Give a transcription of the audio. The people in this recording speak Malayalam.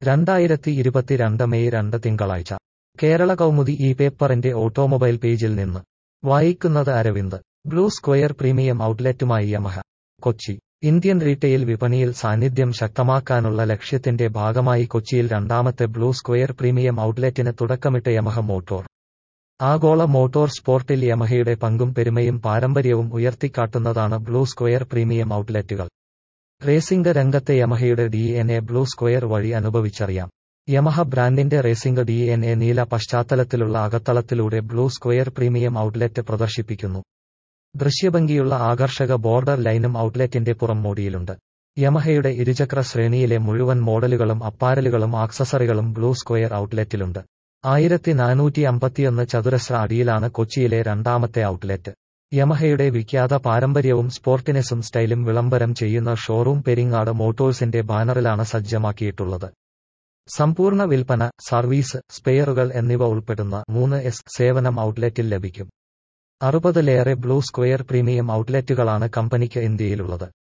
രണ്ടായിരത്തി ഇരുപത്തിരണ്ട് മെയ് രണ്ട് തിങ്കളാഴ്ച കേരള കൗമുദി ഈ പേപ്പറിന്റെ ഓട്ടോമൊബൈൽ പേജിൽ നിന്ന് വായിക്കുന്നത് അരവിന്ദ് ബ്ലൂ സ്ക്വയർ പ്രീമിയം ഔട്ട്ലെറ്റുമായി യമഹ കൊച്ചി ഇന്ത്യൻ റീറ്റെയിൽ വിപണിയിൽ സാന്നിധ്യം ശക്തമാക്കാനുള്ള ലക്ഷ്യത്തിന്റെ ഭാഗമായി കൊച്ചിയിൽ രണ്ടാമത്തെ ബ്ലൂ സ്ക്വയർ പ്രീമിയം ഔട്ട്ലെറ്റിന് തുടക്കമിട്ട യമഹ മോട്ടോർ ആഗോള മോട്ടോർ സ്പോർട്ടിൽ യമഹയുടെ പങ്കും പെരുമയും പാരമ്പര്യവും ഉയർത്തിക്കാട്ടുന്നതാണ് ബ്ലൂ സ്ക്വയർ പ്രീമിയം ഔട്ട്ലെറ്റുകൾ റേസിംഗ് രംഗത്തെ യമഹയുടെ D N A blue square വഴി അനുഭവിച്ചറിയാം യമഹ ബ്രാൻഡിന്റെ റേസിംഗ് ഡി എൻ എ നീല പശ്ചാത്തലത്തിലുള്ള അകത്തളത്തിലൂടെ ബ്ലൂ സ്ക്വയർ പ്രീമിയം ഔട്ട്ലെറ്റ് പ്രദർശിപ്പിക്കുന്നു ദൃശ്യഭംഗിയുള്ള ആകർഷക ബോർഡർ ലൈനും ഔട്ട്ലെറ്റിന്റെ പുറം മോടിയിലുണ്ട് യമഹയുടെ ഇരുചക്ര ശ്രേണിയിലെ മുഴുവൻ മോഡലുകളും അപ്പാരലുകളും ആക്സസറികളും ബ്ലൂ സ്ക്വയർ ഔട്ട്ലെറ്റിലുണ്ട് ആയിരത്തി നാനൂറ്റി അമ്പത്തിയൊന്ന് ചതുരശ്ര അടിയിലാണ് കൊച്ചിയിലെ രണ്ടാമത്തെ ഔട്ട്ലെറ്റ് യമഹയുടെ വിഖ്യാത പാരമ്പര്യവും സ്പോർട്ടിനെസും സ്റ്റൈലും വിളംബരം ചെയ്യുന്ന ഷോറൂം പെരിങ്ങാട് മോട്ടോഴ്സിന്റെ ബാനറിലാണ് സജ്ജമാക്കിയിട്ടുള്ളത് സമ്പൂർണ്ണ വിൽപ്പന സർവീസ് സ്പെയറുകൾ എന്നിവ ഉൾപ്പെടുന്ന മൂന്ന് എസ് സേവനം ഔട്ട്ലെറ്റിൽ ലഭിക്കും അറുപതിലേറെ ബ്ലൂ സ്ക്വയർ പ്രീമിയം ഔട്ട്ലെറ്റുകളാണ് കമ്പനിക്ക് ഇന്ത്യയിലുള്ളത്